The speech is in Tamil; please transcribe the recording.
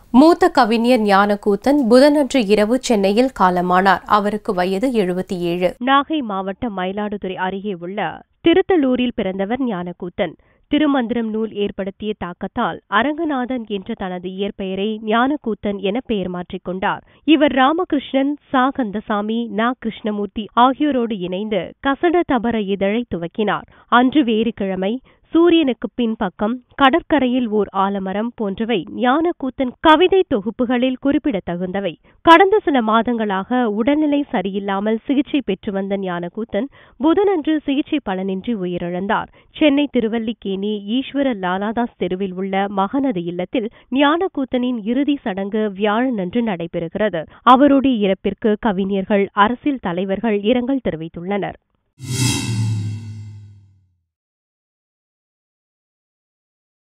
மூத்த கவிஞர் ஞானக்கூத்தன் புதனன்று இரவு சென்னையில் காலமானார் அவருக்கு வயது எழுபத்தி ஏழு நாகை மாவட்டம் மயிலாடுதுறை அருகே உள்ள திருத்தலூரில் பிறந்தவர் ஞானக்கூத்தன் திருமந்திரம் நூல் ஏற்படுத்திய தாக்கத்தால் அரங்கநாதன் என்ற தனது இயற்பெயரை ஞானக்கூத்தன் என பெயர் மாற்றிக் கொண்டார் இவர் ராமகிருஷ்ணன் சா கந்தசாமி நா கிருஷ்ணமூர்த்தி ஆகியோரோடு இணைந்து கசட தபர இதழை துவக்கினார் அன்று வேறு கிழமை சூரியனுக்கு பின்பக்கம் கடற்கரையில் ஓர் ஆலமரம் போன்றவை ஞானக்கூத்தன் கவிதை தொகுப்புகளில் குறிப்பிடத்தகுந்தவை கடந்த சில மாதங்களாக உடல்நிலை சரியில்லாமல் சிகிச்சை பெற்று வந்த ஞானக்கூத்தன் புதனன்று சிகிச்சை பலனின்றி உயிரிழந்தார் சென்னை திருவல்லிக்கேணி ஈஸ்வர லாலாதாஸ் தெருவில் உள்ள மகனது இல்லத்தில் ஞானக்கூத்தனின் இறுதி சடங்கு வியாழனன்று நடைபெறுகிறது அவருடைய இறப்பிற்கு கவிஞர்கள் அரசியல் தலைவர்கள் இரங்கல் தெரிவித்துள்ளனர்